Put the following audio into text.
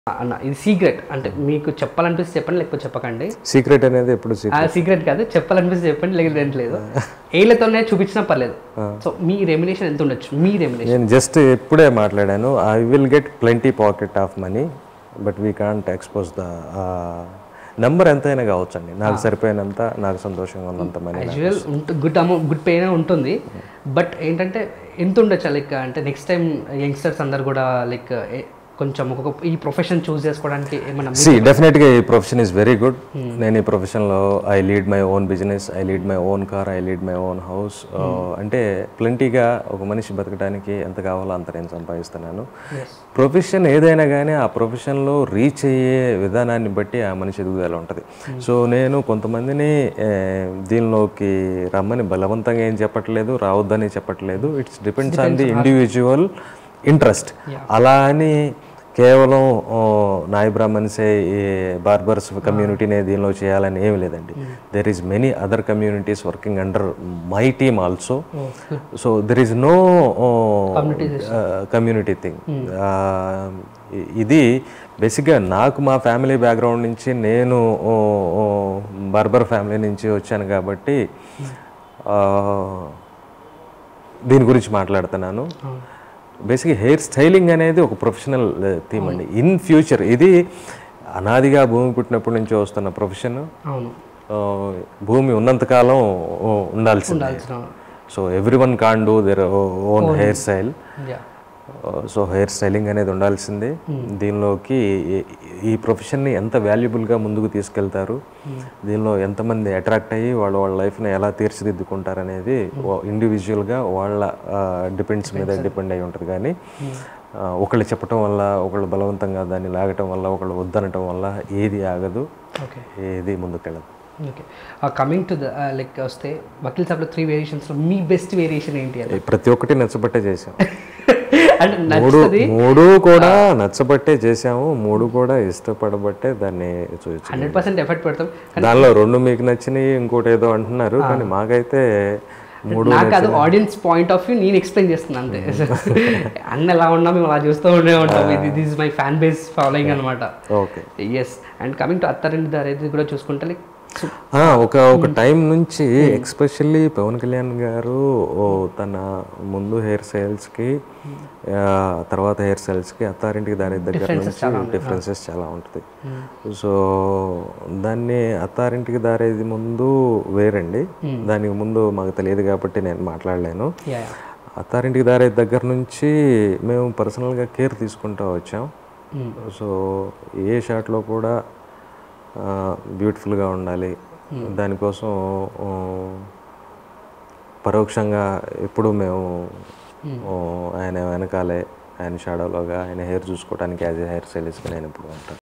అన్న ఇది సీక్రెట్ అంటే మీకు చెప్పాలనిపిస్తే చెప్పండి లేకపోతే చెప్పకండి సీక్రెట్ అనేది ఎప్పుడు ఆ సీక్రెట్ సీక్రెట్ కాదు చెప్పాలనిపిస్తే చెప్పండి లేకపోతే ఏం లేదు ఏళ్ళతోనే చూపించినా పర్లేదు సో మీ రెమ్యునేషన్ ఎంత ఉండొచ్చు మీ రెమ్యునేషన్ నేను జస్ట్ ఇప్పుడే మాట్లాడాను I will get plenty pocket of money but we can't expose the number ఎంతైనా కావచ్చండి నాకు సరిపోయినంత నాకు సంతోషంగా ఉన్నంత money usual good amount good pay ఉంటుంది బట్ ఏంటంటే ఎంత ఉండొచ్చు లైక్ అంటే నెక్స్ట్ టైం యంగ్స్టర్స్ అందరు కూడా లైక్ కొంచెం ఒక్కొక్క ఈ ప్రొఫెషన్ చూస్ చేసుకోవడానికి ఏమైనా సి డెఫినెట్గా ఈ ప్రొఫెషన్ ఈజ్ వెరీ గుడ్ నేను ఈ ప్రొఫెషన్లో I lead my own business I lead my own car I lead my own house అంటే ప్లెంటీగా ఒక మనిషి బతకడానికి ఎంత కావాలో అంత నేను సంపాదిస్తున్నాను ప్రొఫెషన్ ఏదైనా కానీ ఆ ప్రొఫెషన్లో రీచ్ అయ్యే విధానాన్ని బట్టి ఆ మనిషి ఎదుగుదల ఉంటుంది సో నేను కొంతమందిని ఏ, దీనిలోకి రమ్మని బలవంతంగా ఏం చెప్పట్లేదు రావద్దని చెప్పట్లేదు it's depends on the individual interest అలా అని కేవలం ఓ, నాయ బ్రాహ్మణ్సే ఈ బార్బర్స్ కమ్యూనిటీనే దీనిలో చేయాలని ఏమి లేదండి there is many other communities working under my team also so there is no community thing ఇది బేసిక్గా నాకు మా ఫ్యామిలీ బ్యాక్గ్రౌండ్ నుంచి నేను బార్బర్ ఫ్యామిలీ నుంచి వచ్చాను కాబట్టి ఆ, దీని గురించి మాట్లాడుతున్నాను బేసిక్గా హెయిర్ స్టైలింగ్ అనేది ఒక ప్రొఫెషనల్ థీమ్ అండి ఇన్ ఫ్యూచర్ ఇది అనాదిగా భూమి పుట్టినప్పటి నుంచి వస్తున్న ప్రొఫెషన్ అవును భూమి ఉన్నంతకాలం ఓ, ఉండాల్సిందే ఉండాల్సిన so everyone can do their own hair style yeah so hair styling అనేది ఉండాల్సిందే దీనిలోకి ఈ- ఈ ప్రొఫెషన్ని ఎంత వాల్యుబుల్గా ముందుకు తీసుకెళ్తారు దీనిలో ఎంతమంది అట్రాక్ట్ అయ్యి వాళ్ళ వాళ్ళ లైఫ్ని ఎలా తీర్చిదిద్దుకుంటారు అనేది ఇండివిజువల్గా వాళ్ళ డిపెండ్స్ మీద డిపెండ్ అయి ఉంటుంది కానీ ఆ, ఒకళ్ళు చెప్పటం వల్ల ఒకళ్ళు బలవంతంగా దాన్ని లాగటం వల్ల ఒకళ్ళు వద్దనటం వల్ల ఏది ఆగదు ఓకే ఏది ముందుకెళ్ళదు okay coming to the like వస్తే వకీల్ సాబ్లో త్రీ వేరియేషన్స్లో మీ బెస్ట్ వేరియేషన్ ఏంటి అని ప్రతి ఒక్కటి నచ్చబట్టే చేసాం అంటే మూడు నచ్చుతుంది మూడు కూడా నచ్చబట్టే చేసాము మూడు కూడా ఇష్టపడబట్టే దాన్ని చూపించాము హండ్రెడ్ పర్సెంట్ ఎఫర్ట్ పెడతాం దానిలో రెండు మీకు నచ్చినాయి ఇంకోటి ఏదో అంటున్నారు కానీ మాకైతే మూడు నాకు అది ఆడియన్స్ పాయింట్ ఆఫ్ వ్యూ నేను ఎక్స్ప్లెయిన్ చేస్తున్నాను అంతే అన్న ఎలా ఉన్నా మేము అలా చూస్తూ ఉండే ఉంటాం ఇది this my fan base following అనమాట okay yes and coming to Attarinti Daari ఇది కూడా చూసుకుంటే లైక్ ఆ, ఒక ఒక టైం నుంచి ఎక్స్పెషల్లీ పవన్ కళ్యాణ్ గారు ఓ తన ముందు హెయిర్ స్టైల్స్కి తర్వాత హెయిర్ స్టైల్స్కి అత్తారింటికి దాని దగ్గర నుంచి డిఫరెన్సెస్ చాలా ఉంటుంది సో దాన్ని అత్తారింటికి దారేది ముందు వేరండి దానికి ముందు మాకు తెలియదు కాబట్టి నేను మాట్లాడలేను యా అత్తారింటికి దారే దగ్గర నుంచి మేము పర్సనల్గా కేర్ తీసుకుంటూ వచ్చాం సో ఏ షాట్లో కూడా బ్యూటిఫుల్గా ఉండాలి దానికోసం ఆ, పరోక్షంగా ఎప్పుడు మేము ఆ, ఆయన వెనకాలే ఆయన షాడోలోగా ఆయన హెయిర్ చూసుకోవడానికి యాజ్ ఏ హెయిర్ స్టైలిస్ట్గా నేను ఎప్పుడు ఉంటాను